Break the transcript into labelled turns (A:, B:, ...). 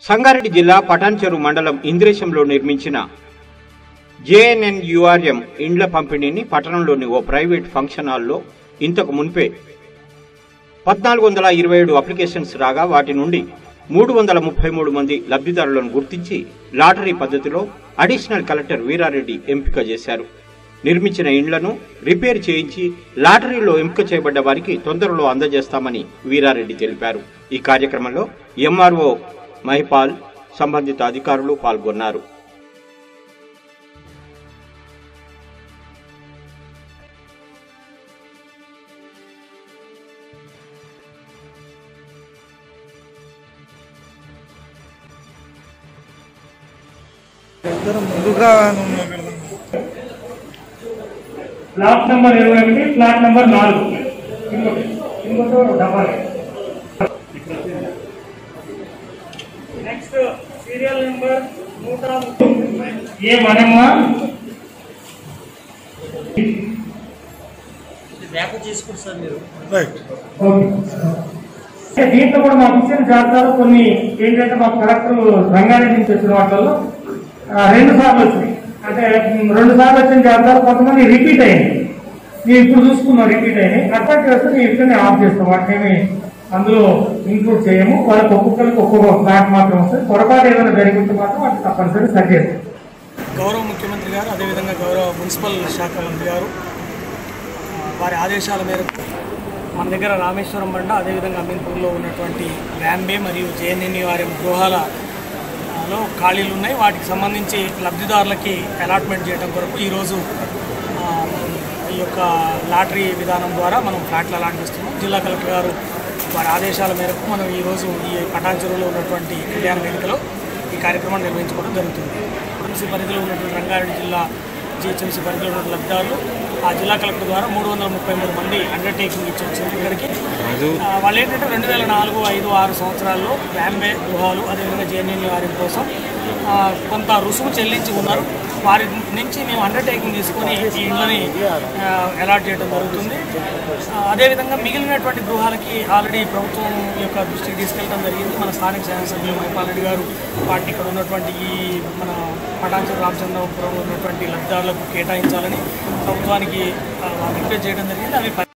A: సంగారెడ్డి జిల్లా పటాన్చెరు మండలం ఇంద్రేశంలో నిర్మించిన జేఎన్ఎన్యుఆర్ఎం ఇండ్ల పంపిణీని పట్టణంలోని ఓ ప్రైవేట్ ఫంక్షన్ హాల్లో ఇంతకు మున్పే పద్నాలుగు వందల ఇరవై ఏడు అప్లికేషన్స్ రాగా వాటి నుండి మూడు వందల ముప్పై మూడు మంది లబ్ధిదారులను గుర్తించి లాటరీ పద్ధతిలో అడిషనల్ కలెక్టర్ వీరారెడ్డి ఎంపిక చేశారు నిర్మించిన ఇండ్లను రిపేర్ చేయించి లాటరీలో ఎంపిక చేయబడ్డ వారికి తొందరలో అందజేస్తామని వీరారెడ్డి తెలిపారు ఈ కార్యక్రమంలో ఎంఆర్ఓ మహిపాల్ సంబంధిత అధికారులు పాల్గొన్నారు
B: ముందుగా
C: ప్లాట్ నెంబర్ ఇరవై ఒకటి ప్లాట్ నెంబర్ నాలుగు ఇంకోటి ఇంకోటి డబల్ నెక్స్ట్ సీరియల్ నెంబర్ నూట ముప్పై ఏ మనమ్మ
B: రైట్
C: ఓకే. దీంట్లో కూడా మాకు ఇచ్చిన జాబితాలో కొన్ని ఏంటంటే మాకు కలెక్టర్ రంగారెడ్డి నుంచి వచ్చిన వాటిలో ఆ, రెండు సార్లు వచ్చినాయి అంటే మ్, రెండు సార్లు వచ్చిన జాబితాలో కొంతమంది రిపీట్ అయింది మేము ఇప్పుడు చూసుకున్నాం రిపీట్ అయినాయి అట్లాంటి వస్తే మేము ఇక్కడనే ఆఫ్ చేస్తాం వాటిని అందులో ఇంక్లూడ్ చేయము వాళ్ళకి ఒక్కొక్కరికి ఒక్కొక్క ఫ్లాట్ మాత్రం వస్తుంది పొరపాటు ఏదైనా జరిగితే మాత్రం వాటిని తప్పనిసరి సరి చేస్తాం
D: గౌరవ ముఖ్యమంత్రి గారు అదేవిధంగా గౌరవ మున్సిపల్ శాఖ మంత్రి గారు ఆ, వారి ఆదేశాల మేరకు మన దగ్గర రామేశ్వరం బండ అదేవిధంగా అమీన్పూర్లో ఉన్నటువంటి ర్యాంబే మరియు జేఎన్ఎన్యూఆర్ఎం గృహాల ఆ, లో ఖాళీలు ఉన్నాయి వాటికి సంబంధించి లబ్ధిదారులకి అలాట్మెంట్ చేయడం కొరకు ఈరోజు ఆ, ఈ యొక్క లాటరీ విధానం ద్వారా మనం ఫ్లాట్లు అలాట్ చేస్తున్నాం జిల్లా కలెక్టర్ గారు వారి ఆదేశాల మేరకు మనం ఈరోజు ఈ పటాన్చెరువులో ఉన్నటువంటి కళ్యాణ వేదికలో ఈ కార్యక్రమాన్ని నిర్వహించుకోవడం జరుగుతుంది జిహెచ్ఎంసీ పరిధిలో ఉన్నటువంటి రంగారెడ్డి జిల్లా జిహెచ్ఎంసీ పరిధిలో ఉన్నటువంటి లబ్ధిదారులు ఆ జిల్లా కలెక్టర్ ద్వారా మూడు వందల ముప్పై మూడు మంది అండర్టేకింగ్ ఇచ్చి వచ్చింది ఇక్కడికి ఆ, వాళ్ళు ఏంటంటే రెండు వేల నాలుగు ఐదు ఆరు సంవత్సరాల్లో ర్యాంబే గృహాలు అదేవిధంగా జేఎన్ఎన్ వారి కోసం ఆ, కొంత రుసుము చెల్లించి ఉన్నారు వారి నుంచి మేము అండర్టేకింగ్ తీసుకొని ఈ ఇళ్ళని అలాట్ చేయడం జరుగుతుంది ఆ, అదేవిధంగా మిగిలినటువంటి గృహాలకి ఆల్రెడీ ప్రభుత్వం యొక్క దృష్టికి తీసుకెళ్ళడం జరిగింది మన స్థానిక శాసనసభ్యులు మహిపాల్ రెడ్డి గారు వాటిని ఇక్కడ ఉన్నటువంటి ఈ మన పటాన్చర్ రామచంద్రపురంలో ఉన్నటువంటి లబ్ధిదారులకు కేటాయించాలని ప్రభుత్వానికి ఆ, రిక్వెస్ట్ చేయడం జరిగింది అవి